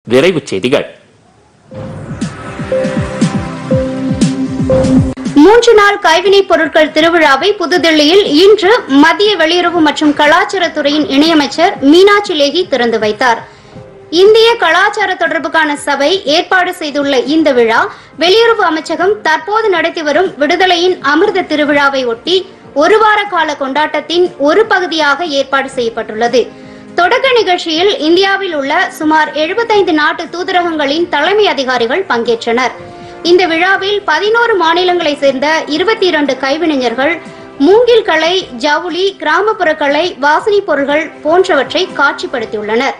விரைவுச் செய்திகள் மூன்று நாள் கைவினைப் பொருட்கள் திருவிழாவை புதுதில்லியில் இன்று மத்திய வெளியுறவு மற்றும் கலாச்சாரத்துறையின் இணையமைச்சர் மீனாட்சி லேகி திறந்து வைத்தார் இந்திய கலாச்சார தொடர்புக்கான சபை ஏற்பாடு செய்துள்ள இந்த விழா வெளியுறவு அமைச்சகம் தற்போது நடத்தி வரும் விடுதலையின் அமிர்த திருவிழாவை ஒட்டி ஒரு வார கால கொண்டாட்டத்தின் ஒரு பகுதியாக ஏற்பாடு செய்யப்பட்டுள்ளது தொடக்க நிகழ்ச்சியில் இந்தியாவில் உள்ள சுமார் 75 நாட்டு தூதரகங்களின் தலைமை அதிகாரிகள் பங்கேற்றனர் இந்த விழாவில் பதினோரு மாநிலங்களைச் சேர்ந்த இருபத்தி இரண்டு கைவினைஞர்கள் மூங்கில் கலை ஜவுளி கிராமப்புற கலை வாசனைப் பொருள்கள் போன்றவற்றை காட்சிப்படுத்தியுள்ளனர்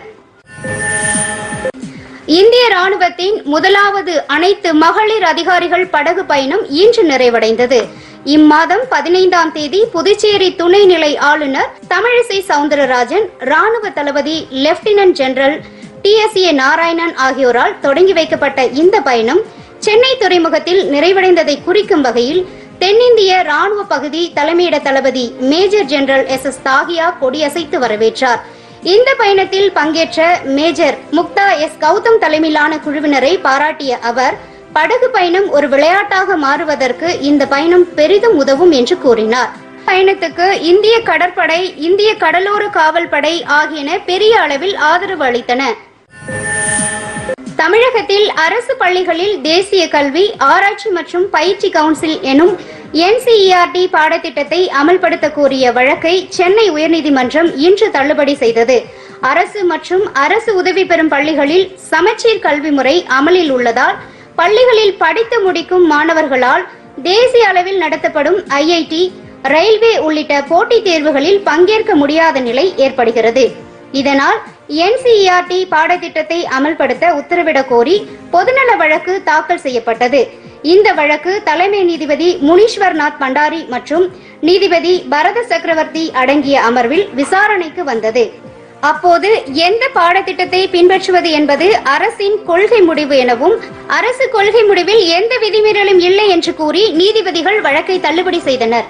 இந்திய ராணுவத்தின் முதலாவது அனைத்து மகளிர் அதிகாரிகள் படகு பயணம் இன்று நிறைவடைந்தது இம்மாதம் பதினைந்தாம் தேதி புதுச்சேரி துணைநிலை ஆளுநர் தமிழிசை சவுந்தரராஜன் ராணுவ தளபதி lieutenant general T S A Narayanan ஆகியோரால் தொடங்கி வைக்கப்பட்ட இந்த பயணம் சென்னை துறைமுகத்தில் நிறைவடைந்ததை குறிக்கும் வகையில் தென்னிந்திய ராணுவ பகுதி தலைமையிட தளபதி major general S S Tahiya கொடியசைத்து வரவேற்றார் இந்த பயணத்தில் பங்கேற்ற மேஜர் முக்தா எஸ் கௌதம் தலைமையிலான குழுவினரை பாராட்டிய அவர் படகு பயணம் ஒரு விளையாட்டாக மாறுவதற்கு இந்த பயணம் பெரிதும் உதவும் என்று கூறினார் பயணத்துக்கு இந்திய கடற்படை இந்திய கடலோர காவல் படை ஆகியன பெரிய அளவில் ஆதரவு அளித்தன தமிழகத்தில் அரசு பள்ளிகளில் தேசிய கல்வி ஆராய்ச்சி மற்றும் பயிற்சி கவுன்சில் எனும் என்சிஇஆர்டி பாடத்திட்டத்தை அமல்படுத்த கோரிய வழக்கை சென்னை உயர்நீதிமன்றம் இன்று தள்ளுபடி செய்தது அரசு மற்றும் அரசு உதவி பெறும் பள்ளிகளில் சமச்சீர் கல்வி முறை அமலில் உள்ளதால் பள்ளிகளில் படித்து முடிக்கும் மாணவர்களால் தேசிய அளவில் நடத்தப்படும் ஐஐடி ரயில்வே உள்ளிட்ட போட்டித் தேர்வுகளில் பங்கேற்க முடியாத நிலை ஏற்படுகிறது இதனால் என்சிஇஆர்டி பாடத்திட்டத்தை அமல்படுத்த உத்தரவிடக் கோரி பொதுநல வழக்கு தாக்கல் செய்யப்பட்டது இந்த வழக்கு தலைமை நீதிபதி முனீஸ்வர்நாத் பண்டாரி மற்றும் நீதிபதி பரத சக்கரவர்த்தி அடங்கிய அமர்வில் விசாரணைக்கு வந்தது அப்போது எந்த பாடத்திட்டத்தை பின்பற்றுவது என்பது அரசின் கொள்கை முடிவு எனவும் அரசு கொள்கை முடிவில் எந்த விதிமீறலும் இல்லை என்று கூறி நீதிபதிகள் வழக்கை தள்ளுபடி செய்தனர்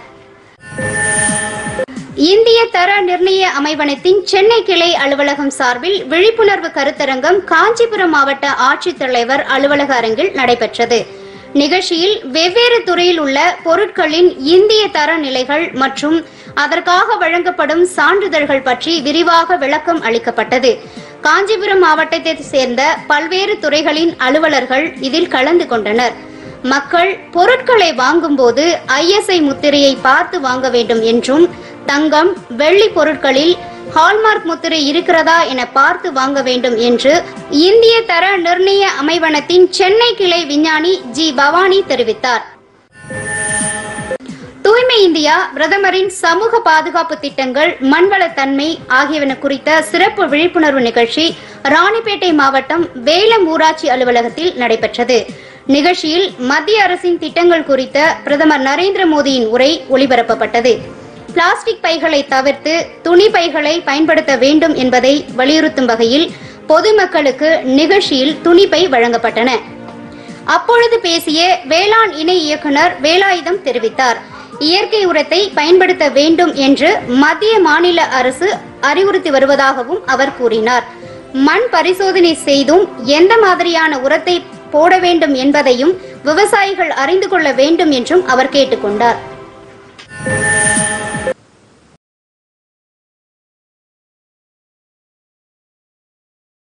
இந்திய தர நிர்ணய அமைவனத்தின் சென்னை கிளை அலுவலகம் சார்பில் விழிப்புணர்வு கருத்தரங்கம் காஞ்சிபுரம் மாவட்ட ஆட்சித்தலைவர் அலுவலக அரங்கில் நடைபெற்றது நிகழ்ச்சியில் வெவ்வேறு துறையில் உள்ள பொருட்களின் இந்திய தர நிலைகள் மற்றும் அதற்காக வழங்கப்படும் சான்றிதழ்கள் பற்றி விரிவாக விளக்கம் அளிக்கப்பட்டது காஞ்சிபுரம் மாவட்டத்தைச் சேர்ந்த பல்வேறு துறைகளின் அலுவலர்கள் இதில் கலந்து கொண்டனர் மக்கள் பொருட்களை வாங்கும்போது ஐஎஸ்ஐ முத்திரையை பார்த்து வாங்க வேண்டும் என்றும் தங்கம் வெள்ளி பொருட்களில் ஹால்மார்க் முத்திரை இருக்கிறதா என பார்த்து வாங்க வேண்டும் என்று இந்திய தர நிர்ணய அமைவனத்தின் சென்னை கிளை விஞ்ஞானி ஜி பவானி தெரிவித்தார் தூய்மை இந்தியா பிரதமரின் சமூக பாதுகாப்பு திட்டங்கள் மண்வளத்தன்மை ஆகியவன குறித்த சிறப்பு விழிப்புணர்வு நிகழ்ச்சி ராணிப்பேட்டை மாவட்டம் வேலம் ஊராட்சி அலுவலகத்தில் நடைபெற்றது நிகழ்ச்சியில் மத்திய அரசின் திட்டங்கள் குறித்த பிரதமர் நரேந்திர மோடியின் உரை ஒளிபரப்பப்பட்டது பிளாஸ்டிக் பைகளை தவிர்த்து துணி பைகளை பயன்படுத்த வேண்டும் என்பதை வலியுறுத்தும் வகையில் பொதுமக்களுக்கு நிகழ்ச்சியில் துணிப்பை வழங்கப்பட்டன அப்பொழுது பேசிய வேளாண் இணை இயக்குனர் வேலாயுதம் தெரிவித்தார் இயற்கை உரத்தை பயன்படுத்த வேண்டும் என்று மத்திய மாநில அரசு அறிவுறுத்தி வருவதாகவும் அவர் கூறினார் மண் பரிசோதனை செய்தும் எந்த மாதிரியான உரத்தை போட வேண்டும் என்பதையும் விவசாயிகள் அறிந்து கொள்ள வேண்டும் என்றும் அவர் கேட்டுக்கொண்டார்